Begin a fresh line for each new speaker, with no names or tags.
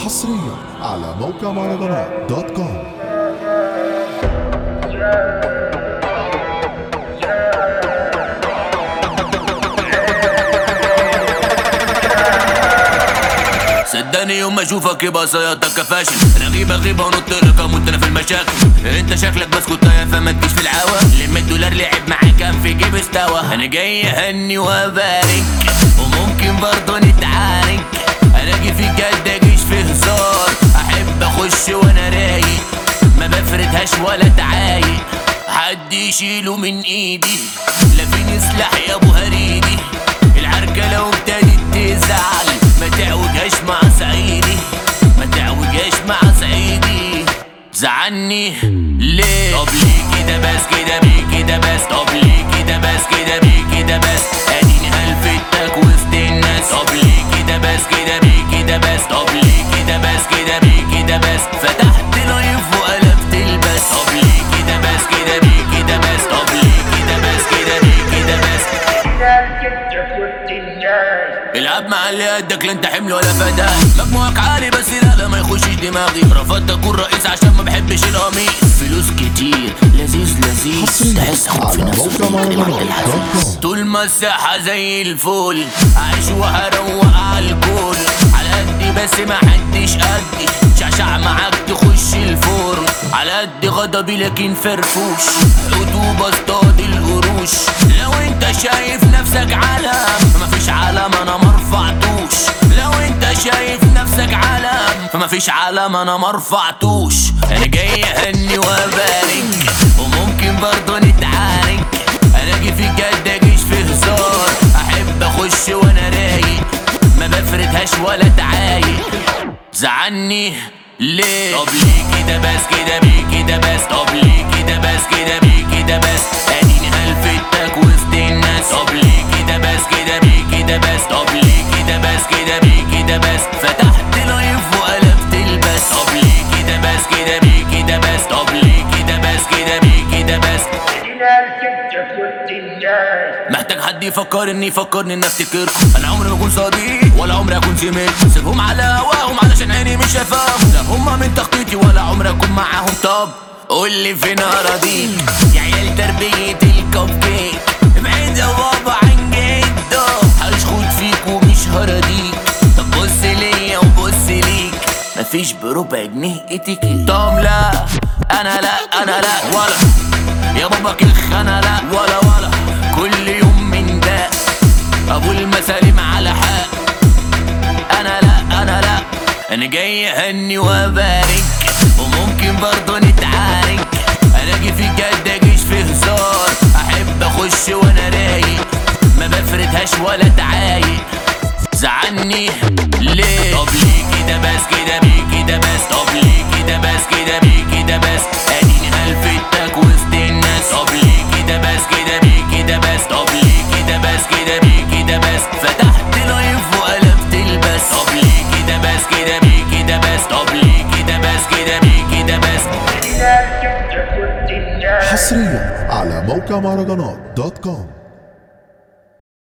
حصريا على موقع مهرجانات دوت كوم
صدقني يوم ما اشوفك يبقى صيادتك فاشل انا غيبه غيبه ونط لك اموت انا في المشاكل انت شكلك بسكوت طاير فما تجيش في العوا لما الدولار لعب معاك كان في جيب استوى انا جاي اهني وابارك وممكن برضه نتعارك انا اجي في جد اجيش في هزار احب اخش وانا رايق ما بفردهاش ولا تعايق حد يشيله من ايدي لا فيني سلاح يا ابو هريدي العركه لو ابتدت تزعل ما تعوجهاش مع سعيدي ما تعوجهاش مع سعيدي زعلني ليه طب ليه كده بس كده بيه كده بس طب ليه كده بس كده بيه كده بس اديني هلفتك وسط الناس طب ليه كده بس كده بيه كده بس طب ليه كده بس كده بيه كده بس فتحت لايف وقلبت البس طب ليه كده بس كده بيه كده بس طب ليه كده بس كده بيه كده بس العب مع اللي قدك لا انت حمل ولا فداء مجموعك عالي بس لا لا ما يخشش دماغي رفضت اكون رئيس عشان ما بحبش القميص فلوس كتير لذيذ لذيذ
حصريا
تحس اخوك في
على
نفسه
موقع مهرجانات دوت كوم
طول ما الساحة زي الفل عايش وهروق على الكل على قدي بس ما حدش قدي شعشع معاك تخش الفرن على قد غضبي لكن فرفوش عود بصطاد القروش لو انت شايف نفسك علم فمفيش علم انا مرفعتوش لو انت شايف نفسك علم فمفيش علم انا مرفعتوش انا جاي اهني وابارك وممكن برضه نتعارك انا اجي في جد اجيش في هزار احب اخش وانا رايق ما بفردهاش ولا تعايق زعلني ليه طب ليه كده بس كده بيه كده بس طب ليه كده بس كده بيه كده بس اديني هلفتك وسط الناس طب ليه كده بس كده بيه كده بس طب ليه كده بس كده بيه كده بس فتحت لايف وقلبت البس طب ليه كده بس كده بيه كده بس طب ليه كده بس كده بيه كده بس محتاج حد يفكر اني يفكرني اني افتكركم انا عمري ما اكون صديق ولا عمري اكون زميل سيبهم على هواهم علشان عيني مش شايفاهم لا هما من تخطيطي ولا عمري اكون معاهم طب قول لي فين اراضيك يا عيال تربية الكب كيك ابعد يا بابا عن جده هشخط فيك ومش هراضيك طب بص ليا وبص ليك مفيش بربع جنيه اتيكيت طب لا انا لا انا لا ولا يا بابا كخ انا لا ولا ولا كل يوم من ده ابو المسالم على حق انا لا انا لا انا جاي اهني وابارك وممكن برضه نتعارك انا اجي في جد اجيش في هزار احب اخش وانا رايق ما بفردهاش ولا تعايق زعلني ليه طب ليه كده بس كده بيه كده بس طب ليه كده بس كده بيه كده بس اديني هلفتك وسط الناس طب ليه كده بس كده بيه كده بس طب ليه كده بس كده بيه كده بس فتحت لايف وقلبت البس طب ليه كده بس كده بيه كده بس طب ليه كده بس كده بيه كده بس
حصريا على موقع مهرجانات دوت كوم